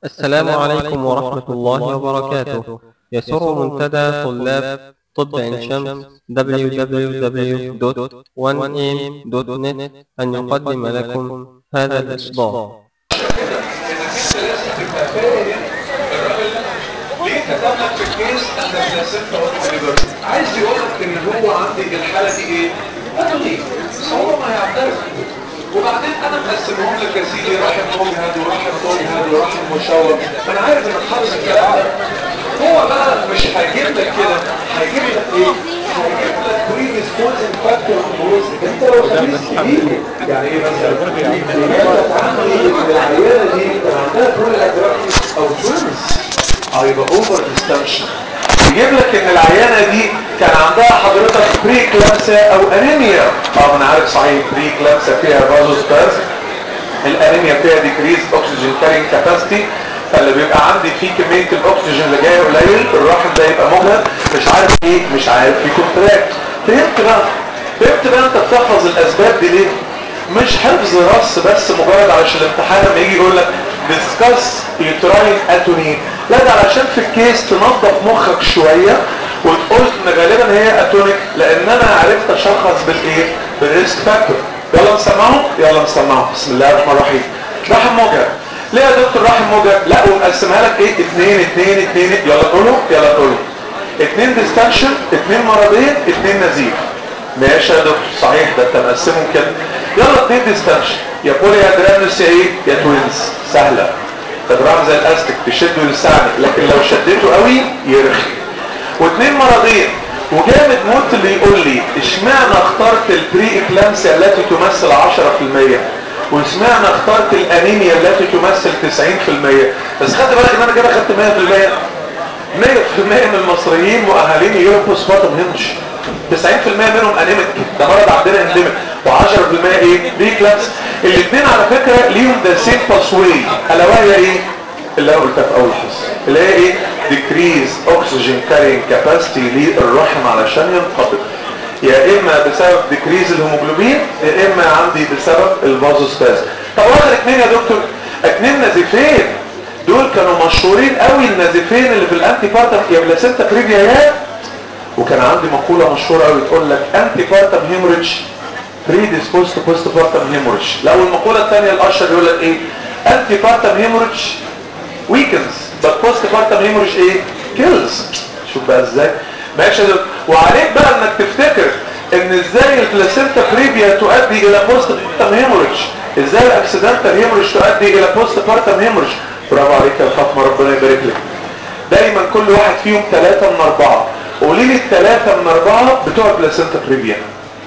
السلام عليكم ورحمة الله وبركاته يسر منتدى طلاب طب عين شمس www.1am.net أن يقدم لكم هذا الإصدار ليه كتبنا في الكيس ان البلاسينتا والكوليبر عايز يقول لك ان هو عندي الحاله دي ايه؟ ادوني هو ما هيعترف وبعدين انا مقسمهم لك يا سيدي رحم مجهد ورحم مجهد ورحم مشوق انا عارف انك حافظ الكلام ده هو بقى مش هيجيب لك كده هيجيب لك ايه؟ هيجيب لك بريديسبوزنج فاكتور امبروز انت لو خميس كبير يعني ايه مثلا؟ انت عندي العيانه دي كان عندها كل او توينز هيبقى اوفر ديستنشن يجيب لك ان العيانه دي كان عندها حضرتك بري كلامسا او انيميا اه انا عارف صحيح بري كلامسا فيها فازوسباز الانيميا فيها ديكريز اوكسجين كارينج كاباسيتي فاللي بيبقى عندي فيه كميه الاكسجين اللي جايه قليل الرحم ده يبقى مجهد مش عارف ايه مش عارف في كونتراكت فهمت بقى فهمت بقى انت بتحفظ الاسباب دي ليه مش حفظ رص بس مجرد علشان الامتحان لما يجي يقول لك ديسكاس يوتراين اتوني لا ده علشان في الكيس تنظف مخك شويه وتقول ان غالبا هي اتونيك لان انا عرفت اشخص بالايه بالريسك فاكتور يلا نسمعهم يلا نسمعهم بسم الله الرحمن الرحيم رحم موجب ليه يا دكتور رحم موجب لا ومقسمها لك ايه اتنين اتنين اتنين يلا قولوا يلا قولوا اتنين ديستنشن اتنين مرضين اتنين نزيف ماشي يا دكتور صحيح ده انت مقسمهم كده يلا اتنين ديستنشن يا بولي يا درانوس يا ايه يا توينز سهله تضرب زي الاستك تشده ويلسعني لكن لو شدته قوي يرخي واثنين مرضين وجامد موت اللي يقول لي اشمعنى اخترت البري اكلامسيا التي تمثل 10% واشمعنى اخترت الانيميا التي تمثل 90% بس خدت بالك ان انا كده خدت 100% 100% من المصريين مؤهلين يجيبوا بوسباتم هنش 90% منهم انيميك ده مرض عندنا انديميك و10% ايه ريكلابس الاثنين على فكره ليهم ذا سيم باسواي الا وهي ايه اللي انا قلتها في اول حصه اللي هي ايه ديكريز اوكسجين كارينج كاباسيتي للرحم علشان ينقبض يا اما بسبب ديكريز الهيموجلوبين يا اما عندي بسبب الفازوسباز طب واخر اثنين يا دكتور اثنين نزيفين دول كانوا مشهورين قوي النزيفين اللي في الانتي بارتم يا بلاسينتا بريفيا وكان عندي مقولة مشهورة قوي تقول لك انتي بارتم هيموريدج بريديسبوز تو بوست بارتم هيموريدج لو المقولة الثانية الاشهر يقول لك ايه انتي بارتم هيموريدج ويكنز بس بوست بارتم هيموريدج ايه كيلز شوف بقى ازاي ماشي يا دكتور وعليك بقى انك تفتكر ان ازاي البلاسينتا بريفيا تؤدي الى بوست بارتم هيموريدج ازاي الاكسيدنتال هيموريدج تؤدي الى بوست بارتم هيموريدج برافو عليك يا فاطمه ربنا يبارك لك دايما كل واحد فيهم ثلاثة من أربعة قولي لي الثلاثة من أربعة بتوع بلاسينتا بريفيا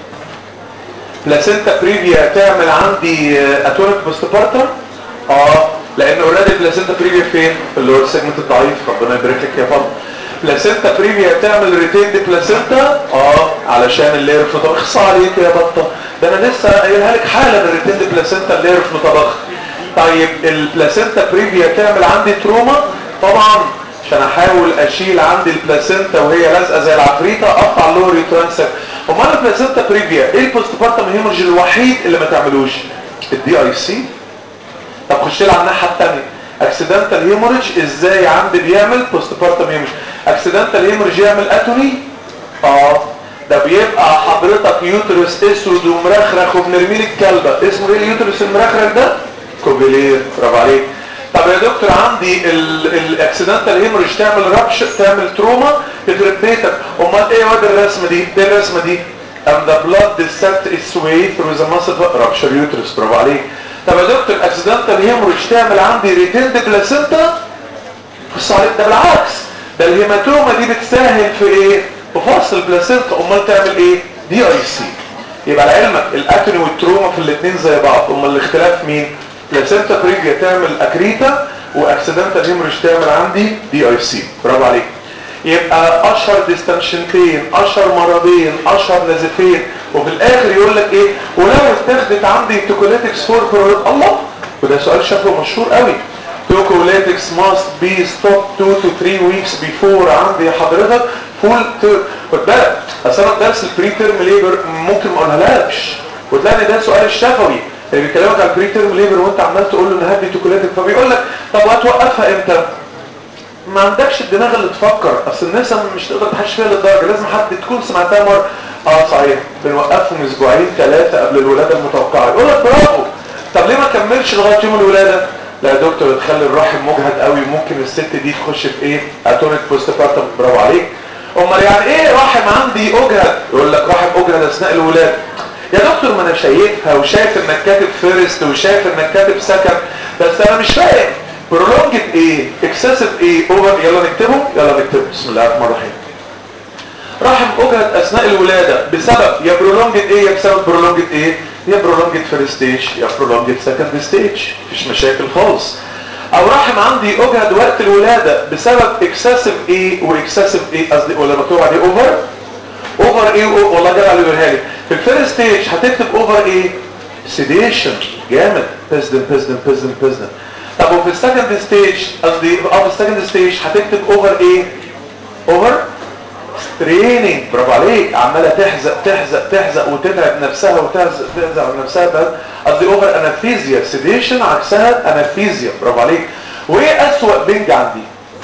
بلاسينتا بريفيا تعمل عندي اتونيك بوستبارتم اه لان اوريدي بلاسينتا بريفيا فين في اللور سيجمنت الضعيف ربنا يبارك لك يا فاطمه بلاسينتا بريفيا تعمل ريتيند بلاسينتا اه علشان اللير في طبخ اخصى عليك يا بطه ده انا لسه قايلها لك حالا الريتيند بلاسينتا اللير في طبخ طيب البلاسينتا بريفيا تعمل عندي تروما طبعا عشان احاول اشيل عندي البلاسينتا وهي لازقه زي العفريته اقطع اللور يوترانسر امال البلاسينتا بريفيا ايه البوست بارتم هيمورج الوحيد اللي ما تعملوش الدي اي سي طب خش لي على الناحيه الثانيه اكسيدنتال هيمورج ازاي عندي بيعمل بوست بارتم هيمورج اكسيدنتال هيمورج يعمل اتوني اه ده بيبقى حضرتك يوترس اسود ومرخرخ وبنرمي لك كلبه اسمه ايه اليوترس المرخرخ ده كوبيلير برافو عليك طب يا دكتور عندي الاكسيدنتال هيموريج تعمل ربش تعمل تروما تخرب بيتك امال ايه واد الرسمه دي ايه الرسمه دي and the blood descent its way through the muscle rupture uterus برافو عليك طب يا دكتور اكسيدنتال هيموريج تعمل عندي ريتيند بلاسينتا بص عليك ده بالعكس ده الهيماتوما دي بتسهل في ايه في فصل البلاسينتا امال تعمل ايه دي اي سي يبقى لعلمك الاتوني والتروما في الاثنين زي بعض امال الاختلاف مين بلاسينتا بريفيا تعمل اكريتا واكسيدنتال هيموريج تعمل عندي دي اي سي برافو عليك يبقى اشهر ديستنشنتين اشهر مرضين اشهر نزفين وفي الاخر يقول لك ايه ولو اتخذت عندي توكوليتكس فور فور الله وده سؤال شكله مشهور قوي توكوليتكس must be stopped 2 to 3 weeks before عندي حضرتك فول خد بالك اصل انا درس البري تيرم ليبر ممكن ما اقولهالكش وتلاقي ده سؤال الشفوي اللي بيكلمك على البري تيرم ليبر وانت عمال تقول له نهدي توكولاتك فبيقول لك طب هتوقفها امتى ما عندكش الدماغ اللي تفكر اصل الناس مش تقدر تحش فيها للدرجه لازم حد تكون سمعتها مره اه صحيح بنوقفهم اسبوعين ثلاثه قبل الولاده المتوقعه يقول لك برافو طب ليه ما كملش لغايه يوم الولاده لا يا دكتور تخلي الرحم مجهد قوي ممكن الست دي تخش في ايه اتونيك بوست بارتم برافو عليك امال يعني ايه رحم عندي اجهد يقول لك رحم اجهد اثناء الولاده يا دكتور ما انا شايفها وشايف انك كاتب فيرست وشايف انك كاتب سكند بس انا مش فاهم برولونجد ايه اكسسيف ايه اوفر يلا نكتبه يلا نكتبه بسم الله الرحمن الرحيم رحم اجهد اثناء الولاده بسبب يا برولونجد ايه يا بسبب برولونجد ايه يا برولونجد فيرست ستيج يا برولونجد سكند ستيج مفيش مشاكل خالص او رحم عندي اجهد وقت الولاده بسبب اكسسيف ايه واكسسيف ايه قصدي ولا مكتوب عليه اوفر اوفر ايه و... والله جاب عليه يقولها لي في الفيرست ستيج هتكتب اوفر ايه سيديشن جامد بيزدن بيزدن بيزدن بيزدن طب وفي السكند ستيج قصدي اه في السكند ستيج هتكتب اوفر ايه اوفر ستريننج برافو عليك عماله تحزق تحزق تحزق وتتعب نفسها وتحزق تحزق نفسها بس قصدي اوفر انافيزيا سيديشن عكسها انافيزيا برافو عليك وايه اسوأ بنج عندي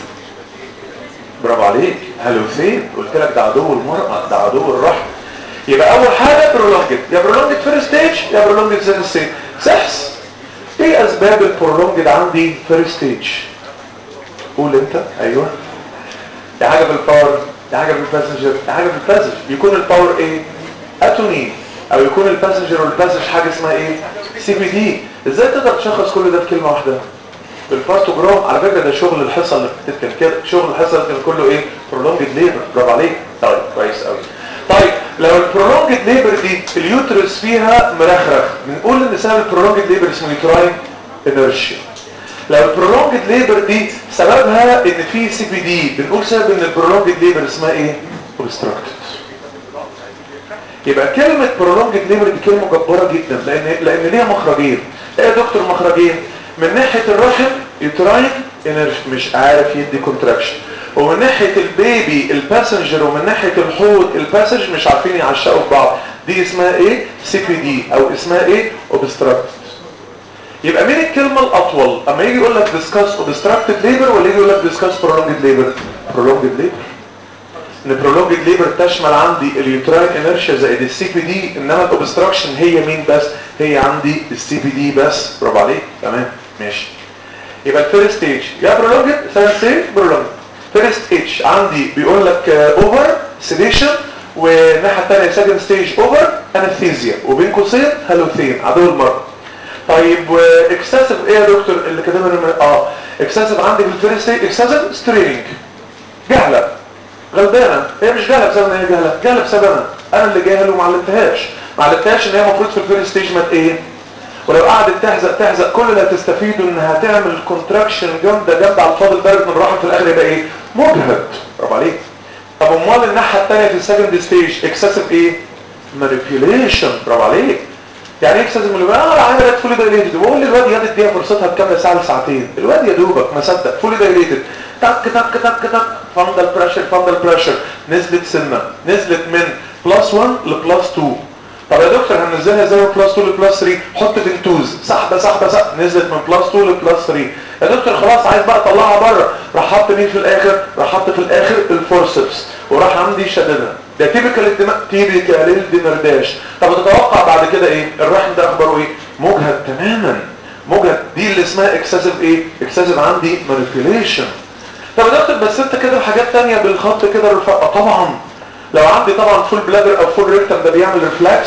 برافو عليك هلوثين قلت لك ده عدو المرأة ده عدو الرحم يبقى اول حاجة برولونجد يا برولونجد فيرست ستيج يا برولونجد سيكند ستيج سحس ايه اسباب البرولونجد عندي فيرست ستيج قول انت ايوه دي حاجة بالباور دي حاجة بالباسنجر دي حاجة بالباسج يكون الباور ايه اتوني او يكون الباسنجر والباسج حاجة اسمها ايه سي بي دي ازاي تقدر تشخص كل ده بكلمة واحدة بالبارتوجرام على فكرة ده شغل الحصة اللي كان كده شغل الحصة اللي كان كله ايه برولونجد ليبر برافو عليك طيب كويس قوي طيب لو البرولونجد ليبر دي اليوترس فيها مرخرخ بنقول ان سبب البرولونجد ليبر اسمه يوتراين انرشيا لو البرولونجد ليبر دي سببها ان في سي بي دي بنقول سبب ان البرولونجد ليبر اسمها ايه اوبستراكتد يبقى كلمة برولونجد ليبر دي كلمة جبارة جدا لان لان ليها مخرجين ايه يا دكتور مخرجين من ناحية الرحم يوتراين انرجي مش عارف يدي كونتراكشن ومن ناحية البيبي الباسنجر ومن ناحية الحوض الباسج مش عارفين يعشقوا في بعض دي اسمها ايه سي بي دي او اسمها ايه اوبستراكتد يبقى مين الكلمة الأطول أما يجي يقول لك discuss obstructed labor ولا يجي يقول لك discuss prolonged labor prolonged labor ان prolonged labor تشمل عندي اليوتراين inertia زائد السي بي دي انما الاوبستراكشن هي مين بس هي عندي السي بي دي بس برافو عليك تمام ماشي يبقى الفيرست ستيج يا prolonged ثاني ستيج prolonged فيرست ستيج عندي بيقول لك اوفر سيديشن والناحيه الثانيه سكند ستيج اوفر انستيزيا وبين قوسين هالوثين عدو المرض طيب واكسسيف ايه يا دكتور اللي كاتبها من اه اكسسيف عندي في الفيرست اكسسيف ستريننج جهله غلبانه هي مش جهله بسبب ان هي جهله جهله بسبب انا انا اللي جاهل وما علمتهاش ما علمتهاش ان هي المفروض في الفيرست ستيج ما ايه ولو قعدت تحزق تحزق كل اللي هتستفيده انها تعمل كونتراكشن جامده جامده على الفاضل درجه من الراحه في الاخر يبقى ايه مجهد برافو عليك طب امال الناحيه الثانيه في السكند ستيج اكسسيف ايه مانيبيوليشن برافو عليك يعني ايه اكسسيف اللي بقى اه عملت فولي دايليتد بقول للواد يا اديها فرصتها بكام ساعه لساعتين الواد يا دوبك ما صدق فولي دايليتد تك تك تك تك فاندل بريشر فاندل بريشر نزلت سنه نزلت من بلس 1 لبلس 2 طب يا دكتور هننزلها ازاي من بلس 2 لبلس 3 حط فينتوز سحبه سحبه سحبه نزلت من بلس 2 لبلس 3 يا دكتور خلاص عايز بقى اطلعها بره راح حط مين في الاخر راح حط في الاخر الفورسبس وراح عندي شددها ده تيبيكال الدماء تيبيكال الدمرداش طب تتوقع بعد كده ايه الرحم ده اخباره ايه مجهد تماما مجهد دي اللي اسمها اكسسيف ايه اكسسيف عندي مانيبيوليشن طب يا دكتور بس انت كده حاجات تانية بالخط كده رفع طبعا لو عندي طبعا فول بلادر او فول ريكتم ده بيعمل ريفلاكس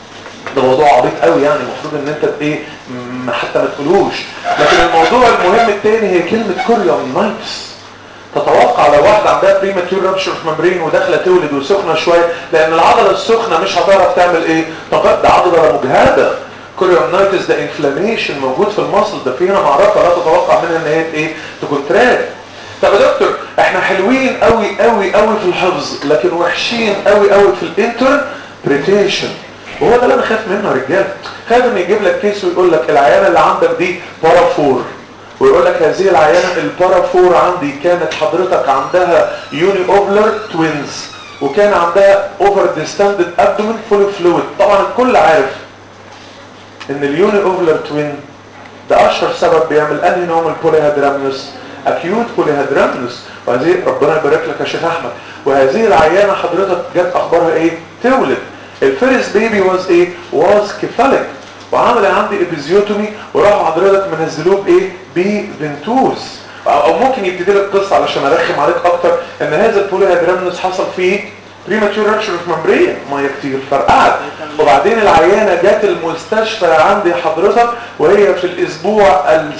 ده موضوع عبيط قوي يعني المفروض ان انت ايه حتى ما تقولوش لكن الموضوع المهم التاني هي كلمة كوريوم نايتس تتوقع لو واحدة عندها بريماتيور رابشر في ممبرين وداخله تولد وسخنة شوية لان العضلة السخنة مش هتعرف تعمل ايه طب ده عضلة مجهدة كوريوم نايتس ده انفلاميشن موجود في المصل ده في هنا معرفة لا تتوقع منها ان هي ايه تكونتراكت طب يا دكتور احنا حلوين قوي قوي قوي في الحفظ لكن وحشين قوي قوي في الانتربريتيشن وهو ده اللي انا خايف منه يا رجاله خايف ان يجيب لك كيس ويقول لك العيانه اللي عندك دي بارافور ويقول لك هذه العيانه البارافور عندي كانت حضرتك عندها يوني اوفلر توينز وكان عندها اوفر ديستندد ابدومين فول فلويد طبعا الكل عارف ان اليوني اوفلر توين ده اشهر سبب بيعمل انهي نوع من البوليهادرامنس اكيوت بوليهادرامنس وهذه ربنا يبارك لك يا شيخ احمد وهذه العيانه حضرتك جت اخبارها ايه تولد الفيرست بيبي واز ايه واز كيفاليك وعمل عندي ابيزيوتومي وراحوا حضرتك منزلوه بايه بفنتوز او ممكن يبتدي لك قصه علشان ارخم عليك اكتر ان هذا البوليهادرامنس حصل فيه بريماتور رابشر اوف ممبرين ميه كتير فرقعت وبعدين العيانه جت المستشفى عندي حضرتك وهي في الاسبوع ال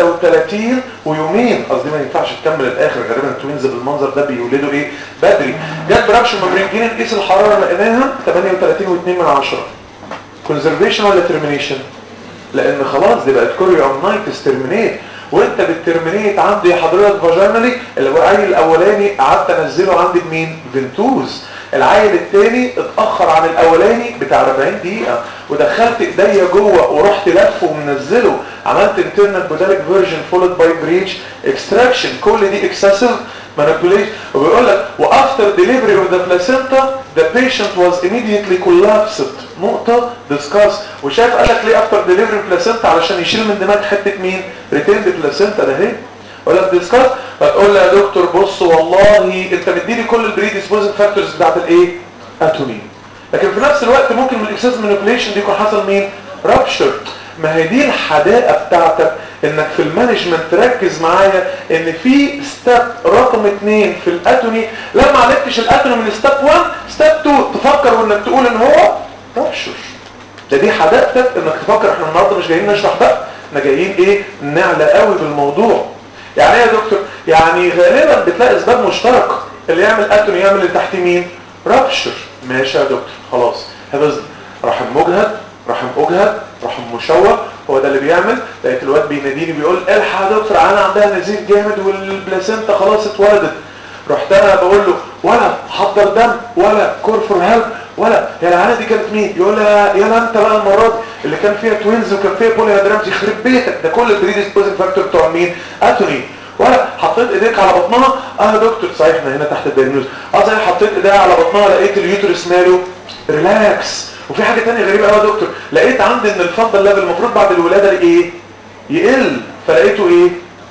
36 ويومين قصدي ما ينفعش تكمل الاخر غالبا التوينز بالمنظر ده بيولدوا ايه بدري جت برابشر ممبرين جينا نقيس الحراره لقيناها 38 و2 من 10 كونزرفيشن ولا ترمينيشن لان خلاص دي بقت كوريومنايتس ترمينيت وانت بالترمينيت عندي حضرتك فاجينالي العيل الاولاني قعدت انزله عندي بمين فينتوز العيل الثاني اتاخر عن الاولاني بتاع 40 دقيقه ودخلت ايديا جوه ورحت لفه ومنزله عملت انترنال بوداليك فيرجن فولد باي بريتش اكستراكشن كل دي اكسسيف manipulation وبيقول لك وافتر delivery of the placenta the patient was immediately collapsed نقطة discuss وشايف قال لك ليه افتر delivery placenta علشان يشيل من دماغ حتة مين retained placenta ده اهي ولا discuss فتقول له يا دكتور بص والله انت مديني كل البري ديسبوزنج فاكتورز بتاعت الايه اتوني لكن في نفس الوقت ممكن من الاكسس manipulation دي يكون حصل مين رابشر ما هي دي الحداقة بتاعتك انك في المانجمنت تركز معايا ان في ستيب رقم اتنين في الاتوني لما عرفتش الاتوني من ستيب 1 ستيب 2 تفكر وانك تقول ان هو رابشر ده دي حداقتك انك تفكر احنا النهارده مش جايين نشرح بقى احنا جايين ايه نعلى قوي بالموضوع يعني ايه يا دكتور يعني غالبا بتلاقي اسباب مشتركه اللي يعمل اتوني يعمل اللي تحت مين رابشر ماشي يا دكتور خلاص حفظنا رحم مجهد رحم اجهد رحم مشوه هو ده اللي بيعمل لقيت الواد بيناديني بيقول الحق يا دكتور انا عندها نزيف جامد والبلاسينتا خلاص اتولدت رحت انا بقول له ولا حضر دم ولا كور فور هيلب ولا هي العيانه دي كانت مين يقول لها يلا انت بقى المره دي اللي كان فيها توينز وكان فيها بولي هيدرامز يخرب بيتك ده كل البريديسبوزنج فاكتور بتوع مين اتوني ولا حطيت ايديك على بطنها اه يا دكتور صحيح احنا هنا تحت الدايجنوز اه صحيح حطيت ايديها على بطنها لقيت اليوترس ماله ريلاكس وفي حاجه ثانيه غريبه قوي يا دكتور لقيت عندي ان الفضل ليفل المفروض بعد الولاده ايه يقل فلقيته ايه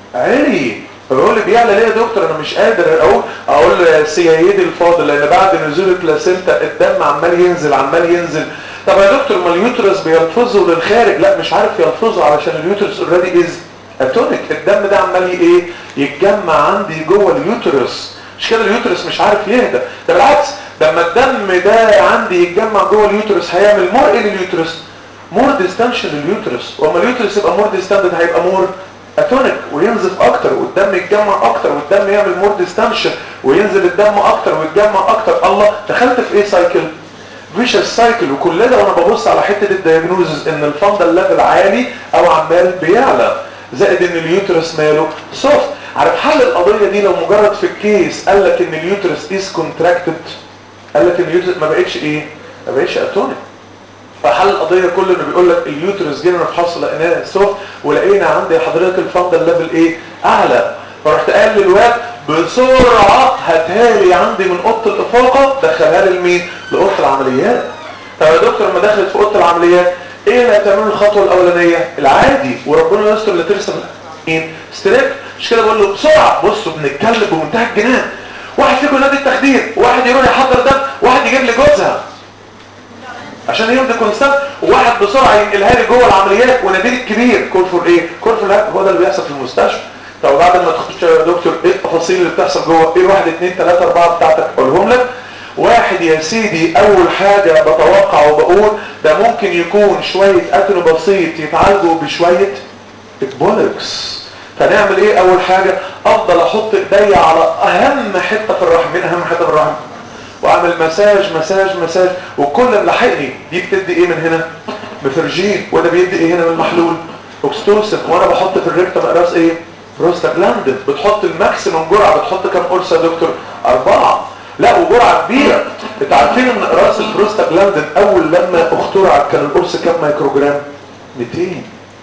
عالي فبيقول لي بيعلى ليه يا دكتور انا مش قادر اقول اقول يا سيدي الفاضل لان بعد نزول البلاسينتا الدم عمال ينزل عمال ينزل طب يا دكتور ما اليوترس بيلفظه للخارج لا مش عارف يلفظه علشان اليوترس اوريدي از اتونيك الدم ده عمال ايه يتجمع عندي جوه اليوترس مش كده اليوترس مش عارف يهدى ده بالعكس لما الدم ده عندي يتجمع جوه اليوترس هيعمل مور ايه لليوترس مور ديستنشن لليوترس واما اليوترس يبقى مور ديستندد هيبقى مور اتونيك وينزف اكتر والدم يتجمع اكتر والدم يعمل مور ديستنشن وينزل الدم اكتر ويتجمع اكتر الله دخلت في ايه سايكل فيشس سايكل وكل ده وانا ببص على حته الدايجنوزز ان الفندل ليفل عالي او عمال بيعلى زائد ان اليوترس ماله سوفت عارف حل القضيه دي لو مجرد في الكيس قال لك ان اليوترس از كونتراكتد قال لك ان اليوترس ما بقتش ايه ما بقتش اتونيك فحل القضيه كله انه بيقول لك اليوترس جينا نفحصه لقيناه سوفت ولقينا عندي حضرتك الفندل ليفل ايه اعلى فرحت قال للواد بسرعه هاتها لي عندي من اوضه الافاقه دخلها لي لمين لاوضه العمليات طب يا دكتور لما دخلت في اوضه العمليات ايه اللي هتعمله الخطوه الاولانيه العادي وربنا يستر اللي ترسم مين ستريك مش كده بقول له بسرعه بصوا بنتكلم بمنتهى الجنان واحد فيكم ينادي التخدير واحد يروح يحضر دم واحد يجيب لي جوزها عشان يمضي كونستانت وواحد بسرعه ينقلها لي جوه العمليات وناديل الكبير كور فور ايه كور فور هو ده اللي بيحصل في المستشفى طب بعد ما تخش يا دكتور ايه التفاصيل اللي بتحصل جوه ايه واحد اثنين ثلاثة اربعة بتاعتك اقولهم لك واحد يا سيدي اول حاجة بتوقع وبقول ده ممكن يكون شوية اتنو بسيط يتعالجوا بشوية اكبولكس فنعمل ايه اول حاجة افضل احط ايديا على اهم حتة في الرحم مين اهم حتة في الرحم واعمل مساج مساج مساج وكل اللي لاحقني دي بتدي ايه من هنا مفرجين وده بيدي ايه هنا من المحلول اوكستوسن وانا بحط في الريكتم اقراص ايه بروستاجلاندين بتحط الماكسيموم جرعه بتحط كام قرص يا دكتور اربعه لا وجرعه كبيره انتوا عارفين ان اقراص البروستاجلاندين اول لما اخترعت كان القرص كام مايكروجرام 200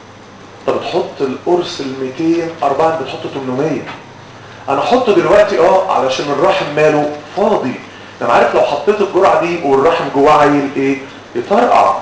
طب تحط القرص ال 200 اربعه بتحط 800 انا احطه دلوقتي اه علشان الرحم ماله فاضي انا عارف لو حطيت الجرعه دي والرحم جواه عيل ايه يطرقع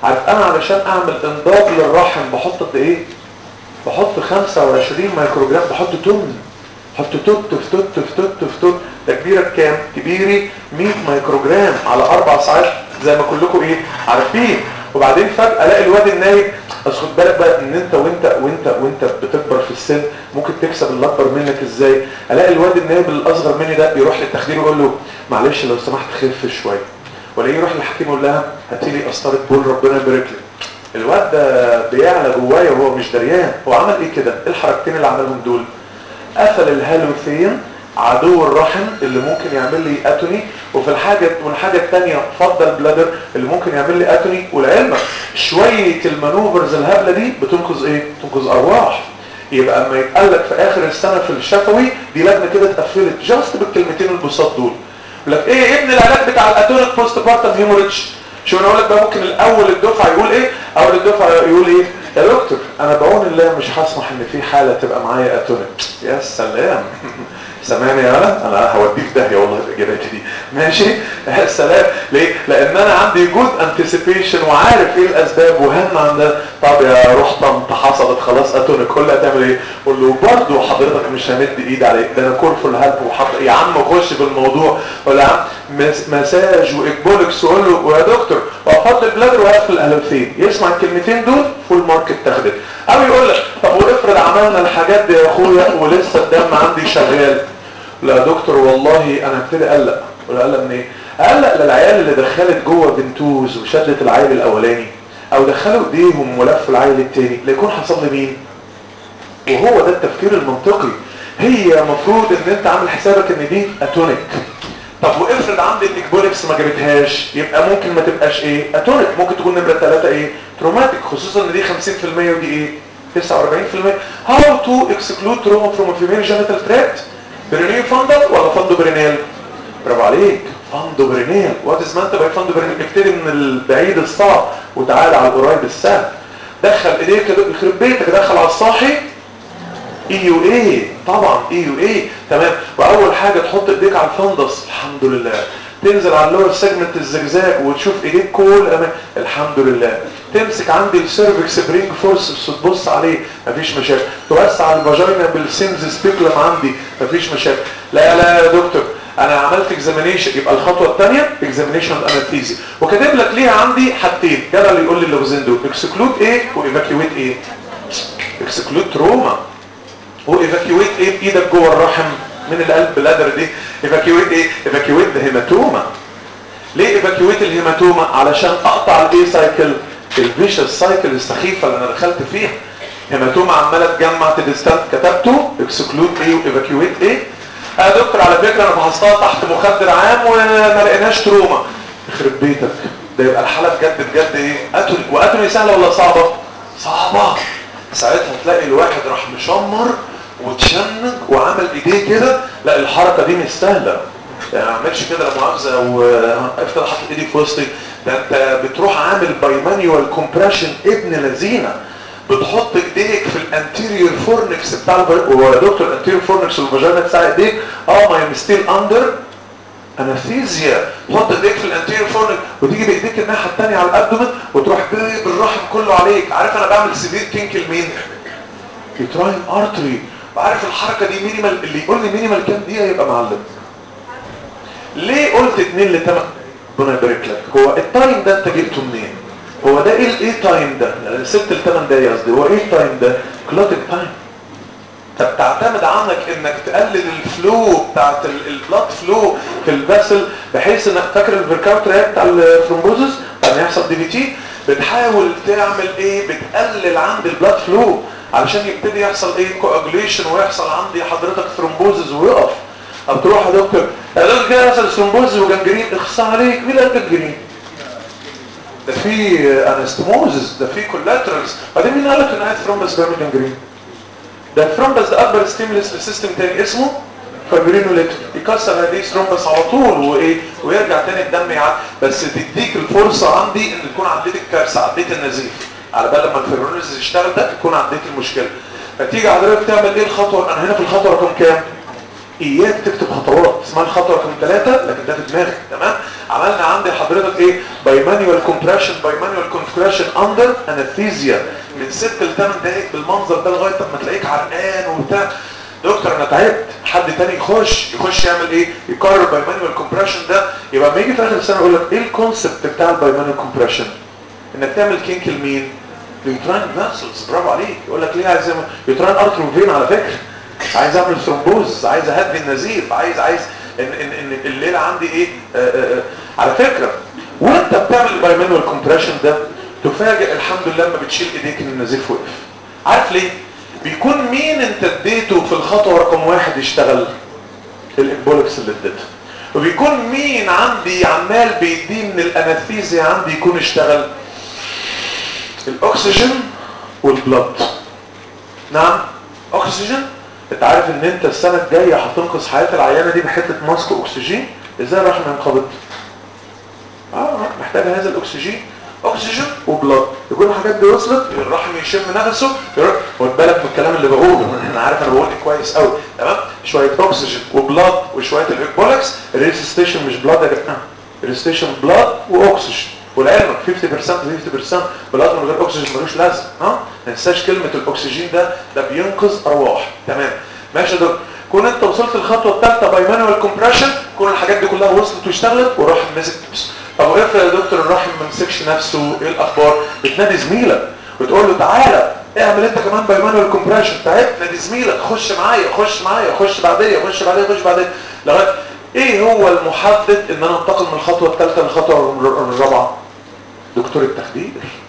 عارف انا علشان اعمل انضاف للرحم بحط قد ايه بحط 25 مايكروجرام بحط تمن حط توت في توت في توت في توت ده كبيرة بكام؟ كبيري 100 مايكروجرام على اربع ساعات زي ما كلكم ايه عارفين وبعدين فجأة الاقي الواد النايم بس خد بالك بقى ان انت وانت وانت وانت بتكبر في السن ممكن تكسب اللي اكبر منك ازاي الاقي الواد النايم الاصغر مني ده يروح للتخدير يقول له معلش لو سمحت خف شويه ولا يروح للحكيم يقول لها هاتي لي قسطره بول ربنا يبارك لك الواد ده بيعلى جوايا وهو مش دريان هو عمل ايه كده ايه الحركتين اللي عملهم دول قفل الهالوثين عدو الرحم اللي ممكن يعمل لي اتوني وفي الحاجة والحاجة الثانية فضل بلادر اللي ممكن يعمل لي اتوني والعلم شوية المانوفرز الهبلة دي بتنقذ ايه بتنقذ ارواح يبقى اما يتقلك في اخر السنة في الشفوي دي لجنة كده اتقفلت جاست بالكلمتين البساط دول يقول لك ايه ابن العلاج بتاع الاتونيك بوست بارتم هيموريدج شو انا اقول لك بقى ممكن الاول الدفعه يقول ايه اول الدفعه يقول ايه يا دكتور انا بعون الله مش هسمح ان في حاله تبقى معايا اتونيك يا سلام سامعني يا ولد انا هوديك داهيه والله باجاباتي دي ماشي يا سلام ليه لان انا عندي جود انتسيبيشن وعارف ايه الاسباب وهم عندها طب يا روح طنط حصلت خلاص اتونيك قول لي هتعمل ايه قول له برضه حضرتك مش همد ايد عليك ده انا كورفول هالب وحط يا عم خش في الموضوع ولا يا عم مس... مساج واكبولكس وقول له ويا دكتور واحط البلادر واقفل الالوثين يسمع الكلمتين دول فول ماركت تاخدت او يقول لك طب وافرض عملنا الحاجات دي يا اخويا ولسه الدم عندي شغال لا يا دكتور والله انا هبتدي اقلق ولا اقلق من ايه اقلق للعيال اللي دخلت جوه بنتوز وشدت العيل الاولاني او دخلوا ايديهم ولفوا العيل التاني لا يكون حصل لي مين وهو ده التفكير المنطقي هي مفروض ان انت عامل حسابك ان دي اتونيك طب وافرض عندي الاكبولكس ما جابتهاش يبقى ممكن ما تبقاش ايه اتونيك ممكن تكون نمره 3 ايه تروماتيك خصوصا ان دي 50% ودي ايه 49% how to exclude trauma from a female genital tract برينيل فاندل ولا فاندو برينيل برافو عليك فاندو برينيل وات از مانت باي فاندو برينيل ابتدي من البعيد الصعب وتعالى على القريب السهل دخل ايديك يخرب بيتك دخل على الصاحي اي يو ايه طبعا اي يو ايه تمام واول حاجه تحط ايديك على الفندس الحمد لله تنزل على اللور سيجمنت الزجزاج وتشوف ايديك كل أمان. الحمد لله تمسك عندي السيرفكس برينج فورس تبص عليه مفيش مشاكل توسع الفاجينا بالسيمز سبيكلم عندي مفيش مشاكل لا لا يا دكتور انا عملت اكزامينيشن يبقى الخطوه الثانيه اكزامينيشن انستيزي وكاتب لك ليها عندي حاجتين يلا اللي يقول لي اللغزين دول اكسكلود ايه وايفاكيويت ايه اكسكلود تروما وايفاكيويت ايه بايدك جوه الرحم من القلب بالقدر دي ايفاكيويت ايه ايفاكيويت ده هيماتوما ليه ايفاكيويت الهيماتوما علشان اقطع الايه سايكل الفيشس سايكل السخيفه اللي انا دخلت فيها هيماتوما عماله تجمع تدستانت كتبته اكسكلود ايه وايفاكيويت ايه يا دكتور على فكره انا فحصتها تحت مخدر عام وما لقيناش تروما يخرب بيتك ده يبقى الحاله بجد بجد ايه اتوني واتوني سهله ولا صعبه صعبه ساعتها تلاقي الواحد راح مشمر وتشنج وعمل ايديه كده لا الحركه دي مش سهله يعني ما اعملش كده لا مؤاخذه وافضل حاطط ايدي في وسطي ده انت بتروح عامل باي مانيوال كومبريشن ابن لذينه بتحط ايديك في الانتيريور فورنكس بتاع الفاجينا هو يا دكتور الانتيريور فورنكس والفاجينا بتاع ايديك اه ما هي ستيل اندر انستيزيا تحط ايديك في الانتيريور فورنكس وتيجي بايديك الناحيه الثانيه على الابدومن وتروح جايب الرحم كله عليك عارف انا بعمل سيفير كينك لمين؟ يتراين ارتري وعارف الحركه دي مينيمال اللي يقول لي مينيمال كام دقيقه يبقى معلم ليه قلت 2 ل 8 ربنا يبارك لك هو التايم ده انت جبته منين هو ده ايه الايه تايم ده 6 ل 8 دقايق قصدي هو ايه التايم ده كلوتيك تايم طب تعتمد عنك انك تقلل الفلو بتاعت البلاد فلو في الفاسل بحيث انك فاكر الفيركاوت رياكت بتاع الثرومبوزس لما يحصل دي في تي بتحاول تعمل ايه بتقلل عند البلاد فلو علشان يبتدي يحصل ايه كواجوليشن ويحصل عندي حضرتك ثرومبوزز ويقف طب تروح يا دكتور يا دكتور كده يحصل ثرومبوزز وجنجرين اخص عليك مين قال جنجرين ده في انستموزز ده في كولاترالز بعدين مين قال لك ان قاعد ثرومبس بيعمل جنجرين ده الثرومبس ده اكبر ستيمولس لسيستم تاني اسمه فايبرينوليتر يكسر هذه الثرومبس على طول وايه ويرجع تاني الدم يعد بس تديك الفرصه عندي ان تكون عديت الكارثه عديت النزيف على بال لما الفيبرينوليز يشتغل ده تكون عديت المشكله فتيجي حضرتك تعمل ايه الخطوه انا هنا في الخطوه رقم كام اياك تكتب خطوات اسمها الخطوه رقم ثلاثة لكن ده في دماغك تمام عملنا عندي حضرتك ايه باي مانيوال كومبريشن باي مانيوال كونفجريشن اندر انستيزيا من 6 ل 8 دقائق بالمنظر ده لغايه ما تلاقيك عرقان وبتاع دكتور انا تعبت حد تاني يخش يخش يعمل ايه يكرر باي مانيوال كومبريشن ده يبقى لما يجي في اخر السنه يقول لك ايه الكونسبت بتاع الباي مانيوال كومبريشن انك تعمل كينك لمين ليوتراين فاسلز برافو عليك يقول لك ليه عايز يوتراين ارترو فين على فكره عايز اعمل ثرومبوز عايز اهدي النزيف عايز عايز ان ان ان الليله عندي ايه آآ آآ على فكره وانت بتعمل الباي مانوال كومبريشن ده تفاجئ الحمد لله لما بتشيل ايديك ان النزيف وقف عارف ليه بيكون مين انت اديته في الخطوه رقم واحد يشتغل الامبولكس اللي اديته وبيكون مين عندي عمال بيديه من الانستيزيا عندي يكون اشتغل الاكسجين والبلد نعم اكسجين انت عارف ان انت السنه الجايه هتنقذ حياه العيانه دي بحته ماسك اكسجين ازاي الرحم ينقبض اه محتاج هذا الاكسجين اكسجين وبلاد يكون الحاجات دي وصلت الرحم يشم نفسه يروح خد بالك من الكلام اللي بقوله انا عارف انا بقول ايه كويس قوي تمام شويه اكسجين وبلاد وشويه الاكبولكس الريسستيشن مش بلاد يا جماعه الريسستيشن بلاد واكسجين ولعلمك 50% 50% بلاد من غير اكسجين ملوش لازمه ها ما تنساش كلمه الاكسجين ده ده بينقذ ارواح تمام ماشي يا دكتور كون انت وصلت الخطوه الثالثه باي مانوال كومبريشن كون الحاجات دي كلها وصلت واشتغلت والرحم مسك نفسه طب وافرض يا دكتور الرحم ما مسكش نفسه ايه الاخبار بتنادي زميلك وتقول له تعالى اعمل انت كمان باي مانوال كومبريشن تعبت نادي زميلك خش معايا خش معايا خش بعديه خش بعديه خش بعديه لغايه ايه هو المحدد ان انا انتقل من الخطوه الثالثه للخطوه الرابعه دكتور التخدير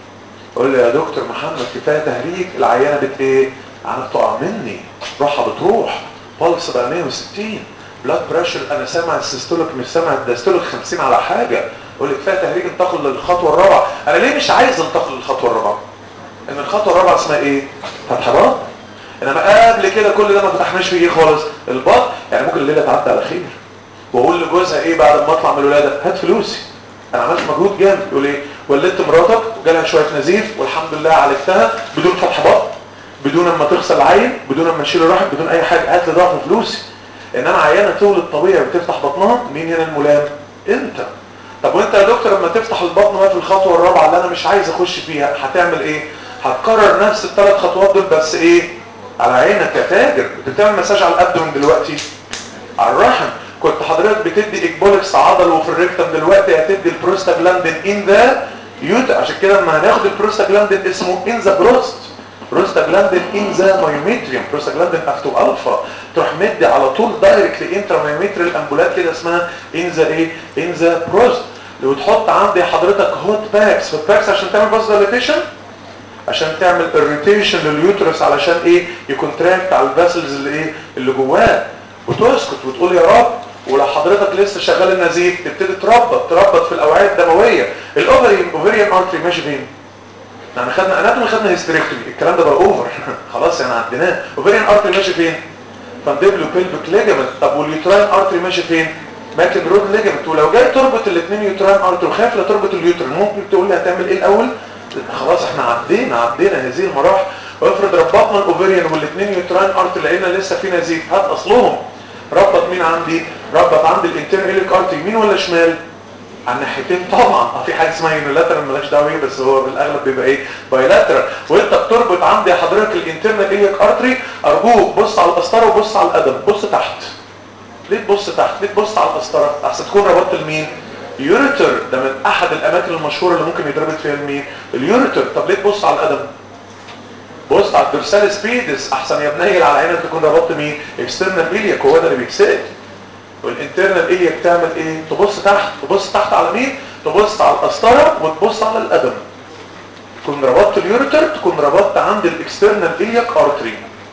قول لي يا دكتور محمد كفايه تهريج العيانه بت ايه انا بتقع مني روحها بتروح بلس بقى 160 بلاد بريشر انا سامع السيستوليك مش سامع الدايستوليك 50 على حاجه قول لي كفايه تهريج انتقل للخطوه الرابعه انا ليه مش عايز انتقل للخطوه الرابعه ان الخطوه الرابعه اسمها ايه فتح بطن انما قبل كده كل ده ما فتحناش فيه ايه خالص البطن يعني ممكن الليله تعدي على خير واقول لجوزها ايه بعد ما اطلع من الولاده هات فلوسي انا عملت مجهود جامد يقول ايه ولدت مراتك وجالها شويه نزيف والحمد لله عالجتها بدون فتح بطن بدون ما تغسل العين بدون ما تشيل الرحم بدون اي حاجه هات لي ضعف فلوسي انما عيانه تولد طبيعي وتفتح بطنها مين هنا الملام انت طب وانت يا دكتور لما تفتح البطن بقى في الخطوه الرابعه اللي انا مش عايز اخش فيها هتعمل ايه هتكرر نفس الثلاث خطوات دول بس ايه على عينك يا تاجر بتعمل مساج على الابدومن دلوقتي على الرحم كنت حضرتك بتدي اكبولكس عضل وفي الريكتم دلوقتي هتدي البروستاجلاندين ان ذا يوت عشان كده لما هناخد البروستاجلاندين اسمه ان ذا بروست بروستاجلاندين ان ذا مايوميتريوم بروستاجلاندين افتو الفا تروح مدي على طول دايركت انترا مايوميتريال امبولات كده اسمها ان ذا ايه ان ذا بروست وتحط عندي حضرتك هوت باكس هوت باكس عشان تعمل باس دايليتيشن عشان تعمل اريتيشن لليوترس علشان ايه يكونتراكت على الفاسلز اللي ايه اللي جواه وتسكت وتقول يا رب ولو حضرتك لسه شغال النزيف تبتدي تربط تربط في الاوعيه الدمويه الاوفري اوفريان ارتري ماشي فين يعني خدنا اناتومي خدنا هيستريكتومي الكلام ده بقى اوفر خلاص يعني عديناه اوفريان ارتري ماشي فين فانديبلو بيلفيك ليجامنت طب واليوتراين ارتري ماشي فين ماكن رود ليجامنت ولو جاي تربط الاثنين يوتراين ارتري وخايف لا تربط اليوترين ممكن تقول لي هتعمل ايه الاول خلاص احنا عدينا عدينا هذه المراحل وافرض ربطنا الاوفريان والاثنين يوتراين ارتري لقينا لسه في نزيف هات اصلهم ربط مين عندي ربط عندي الانترنال ايليك ارتري يمين ولا شمال على الناحيتين طبعا في حاجه اسمها يونيلاترال مالهاش دعوه بيه بس هو بالاغلب بيبقى ايه بايلاترال وانت بتربط عندي حضرتك الانترنال ايليك ارتري ارجوك بص على القسطره وبص على القدم بص تحت ليه تبص تحت ليه تبص على القسطره احسن تكون ربطت لمين يوريتر ده من احد الاماكن المشهوره اللي ممكن يتربط فيها المين اليوريتر طب ليه تبص على القدم بص على الدرسال سبيدس احسن يا بنيل على عينك تكون ربطت مين اكسترنال ايليك هو ده اللي بيكسد والانترنال ايليك تعمل ايه تبص تحت تبص تحت على مين تبص على القسطره وتبص على القدم تكون ربطت اليوريتر تكون ربطت عند الاكسترنال ايليك ارتري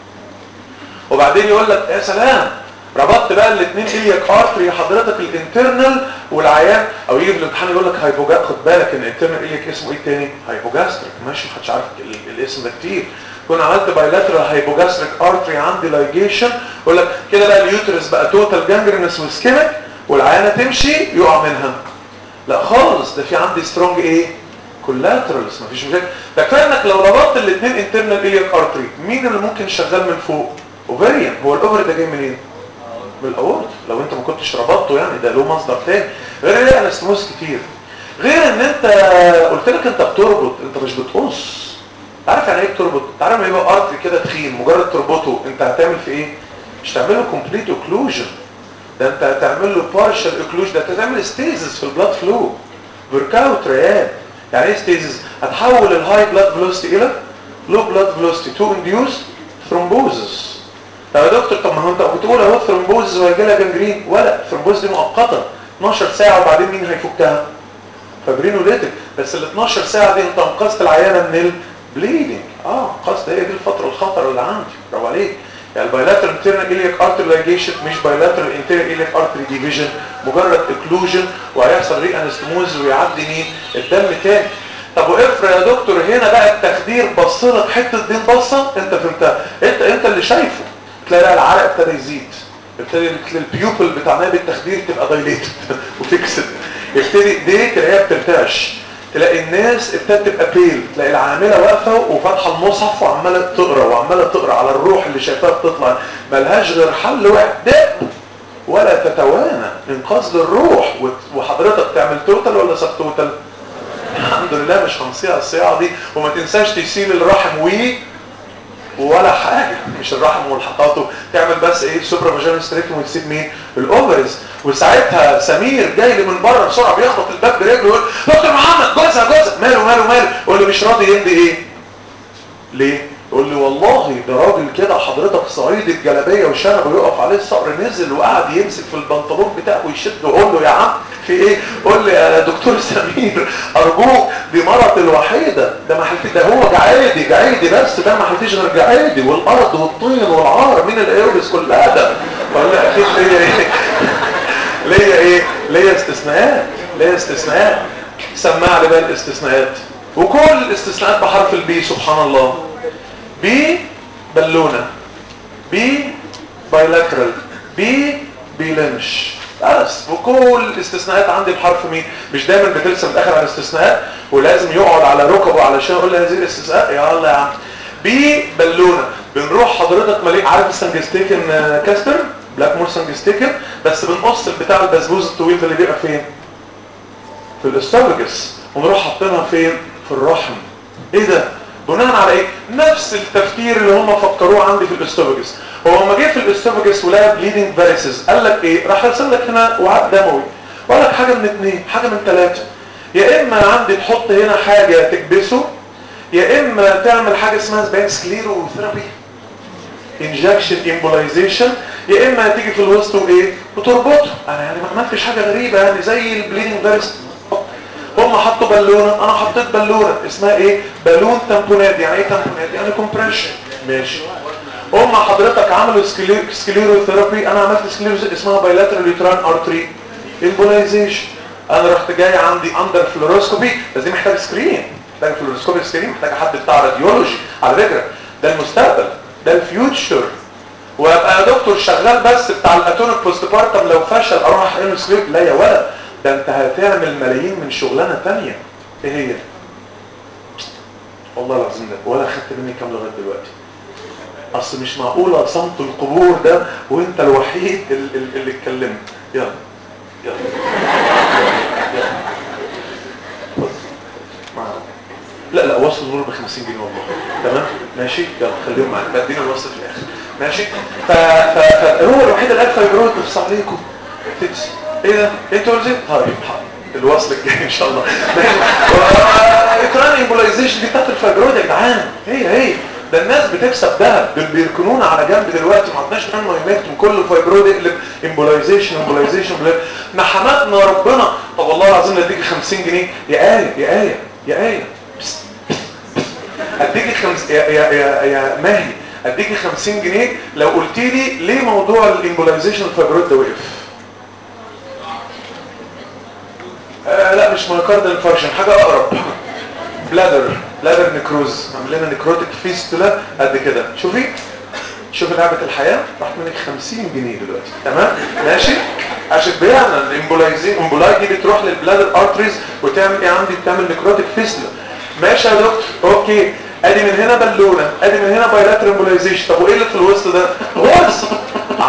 وبعدين يقول لك يا سلام ربطت بقى الاثنين ايليك ارتري حضرتك الانترنال والعيان او يجي في الامتحان يقول لك هايبوجا خد بالك ان الانترنال ايليك اسمه ايه تاني هايبوجاستريك ماشي محدش عارف الاسم ده كتير كون عملت بايلاترال هايبوجاستريك ارتري عندي لايجيشن يقول لك كده بقى اليوترس بقى توتال جانجرينس وسكيميك والعيانه تمشي يقع منها لا خالص ده في عندي سترونج ايه كولاترالز مفيش مشاكل ده كفايه انك لو ربطت الاثنين انترنال ايليك ارتري مين اللي ممكن شغال من فوق اوفريان هو الاوفر ده جاي منين من الاورط لو انت ما كنتش ربطته يعني ده له مصدر تاني غير الانستموس كتير غير ان انت قلت لك انت بتربط انت مش بتقص عارف يعني ايه بتربط تعرف لما يبقى ارتري كده تخين مجرد تربطه انت هتعمل في ايه مش تعمل له كومبليت اوكلوجن ده انت هتعمل له بارشال اوكلوجن ده انت هتعمل ستيزس في البلاد فلو ورك اوت ريال يعني ايه ستيزس هتحول الهاي بلاد فيلوسيتي الى لو بلاد فيلوسيتي تو انديوس ثرومبوزس طب يا دكتور طب ما هو انت بتقول اهو ثرومبوزس وهيجي لها جنجرين ولا الثرومبوز دي مؤقته 12 ساعه وبعدين مين هيفكها فابرينوليتك بس ال 12 ساعه دي انت انقذت العيانه من البليدنج اه انقذت هي دي الفتره الخطر اللي عندي برافو عليك يعني البايلاترال انترنال إليك ارتري لايجيشن مش بايلاترال انترنال إليك ارتري ديفيجن مجرد اكلوجن وهيحصل ري انستموز ويعدي مين الدم تاني طب وافرض يا دكتور هنا بقى التخدير بص لك حته دين بصه انت فهمتها انت انت اللي شايفه تلاقي العرق ابتدى يزيد ابتدي البيوبل بتاع ناب التخدير تبقى دايليتد وفيكسد يبتدي دي تلاقيها بترتعش تلاقي الناس ابتدت تبقى بيل تلاقي العامله واقفه وفاتحه المصحف وعماله تقرا وعماله تقرا على الروح اللي شايفاها بتطلع ملهاش غير حل واحد دق ولا تتوانى انقاذ للروح وحضرتك تعمل توتال ولا سب توتال الحمد لله مش هنصيع الصياعه دي وما تنساش تسيل الرحم و ولا حاجة مش الرحم والحقاته تعمل بس ايه سوبرا فاجينال ستريكتوم وتسيب مين الاوفرز وساعتها سمير جاي لي من بره بسرعه بيخبط الباب برجله يقول دكتور محمد جوزها جوزها ماله ماله ماله يقول لي مش راضي يمضي ايه ليه يقول لي والله ده راجل كده حضرتك صعيد الجلابيه وشنبه يقف عليه الصقر نزل وقعد يمسك في البنطلون بتاعه ويشد ويقول له يا عم في ايه قول لي يا دكتور سمير ارجوك دي مرض الوحيده ده ما حلتي ده هو جعيدي جعيدي بس ده ما حلتيش غير جعيدي والارض والطين والعار من الايربس كلها ده ولا اكيد ليا ايه ليا ايه ليا استثناءات ليا استثناءات سمع لي بقى الاستثناءات وكل الاستثناءات بحرف البي سبحان الله بي بالونة بي بايلاترال بي بيلنش بس وكل الاستثناءات عندي بحرف مين مش دايما بترسم الاخر على الاستثناءات ولازم يقعد على ركبه علشان اقول له هذه الاستثناء يا الله يا عم بي بالونه بنروح حضرتك مليء عارف السنجستيكن كاستر بلاك مور سنجستيكن بس بنقص بتاع البسبوز الطويل ده اللي بيبقى فين في الاستوفجس ونروح حاطينها فين في الرحم ايه ده بناء على ايه نفس التفكير اللي هم فكروه عندي في الاستوفجس هو لما جه في الاستوفجس ولقى بليدنج فاريسز قال لك ايه راح يرسم لك هنا وعاء دموي وقال لك حاجه من اثنين حاجه من ثلاثه يا اما عندي تحط هنا حاجه تكبسه يا اما تعمل حاجه اسمها سبان سكليرو ثيرابي انجكشن امبولايزيشن يا اما تيجي في الوسط وايه وتربطه انا يعني ما عملتش حاجه غريبه يعني زي البليدنج فاريس هم حطوا بالونه انا حطيت بالونه اسمها ايه بالون تامبونات يعني ايه تامبونات يعني كومبريشن ماشي هم حضرتك عملوا سكليرو ثيرابي انا عملت سكليرو اسمها بايلاترال يوتران ارتري امبولايزيشن انا رحت جاي عندي اندر فلوروسكوبي بس دي محتاج سكرين محتاج فلوروسكوبي سكرين محتاج حد بتاع راديولوجي على فكره ده المستقبل ده الفيوتشر وابقى يا دكتور شغال بس بتاع الاتونيك بوست بارتم لو فشل اروح احقن سكريبت لا يا ولد ده انت هتعمل ملايين من شغلانه ثانيه ايه هي والله العظيم ده ولا خدت مني كام لغايه دلوقتي اصل مش معقوله صمت القبور ده وانت الوحيد اللي, اللي اتكلمت يلا يلا يلا لا لا وصل النور ب 50 جنيه والله تمام ماشي يلا خليهم معاك بدينا الوصل في الاخر ماشي ف ف هو الوحيد اللي قال فايبرويد بس عليكم فيكس ايه ده انتوا قلتوا طيب حاضر الوصل الجاي ان شاء الله اكران امبولايزيشن دي بتاعت الفايبرويد يا جدعان هي هي ده الناس بتكسب ذهب دول بيركنونا على جنب دلوقتي ما عدناش نعمل مهمتهم كل فايبرويد يقلب امبولايزيشن امبولايزيشن ما حمدنا ربنا طب والله العظيم اديكي 50 جنيه يا آية يا آية يا آية اديكي خمس يا يا يا, يا ماهي اديكي 50 جنيه لو قلت لي ليه موضوع الامبولايزيشن الفايبرويد ده وقف آه لا مش مايكارد انفاركشن حاجه اقرب بلادر بلادر نكروز عامل لنا نكروتيك فيستولا قد كده شوفي شوفي لعبه الحياه راحت منك 50 جنيه دلوقتي تمام ماشي عشان بيعنا الامبولايزين امبولاي دي بتروح للبلادر ارتريز وتعمل ايه عندي بتعمل نكروتيك فيستولا ماشي يا دكتور اوكي ادي من هنا بالونه ادي من هنا بايلاتر امبولايزيشن طب وايه اللي في الوسط ده غرز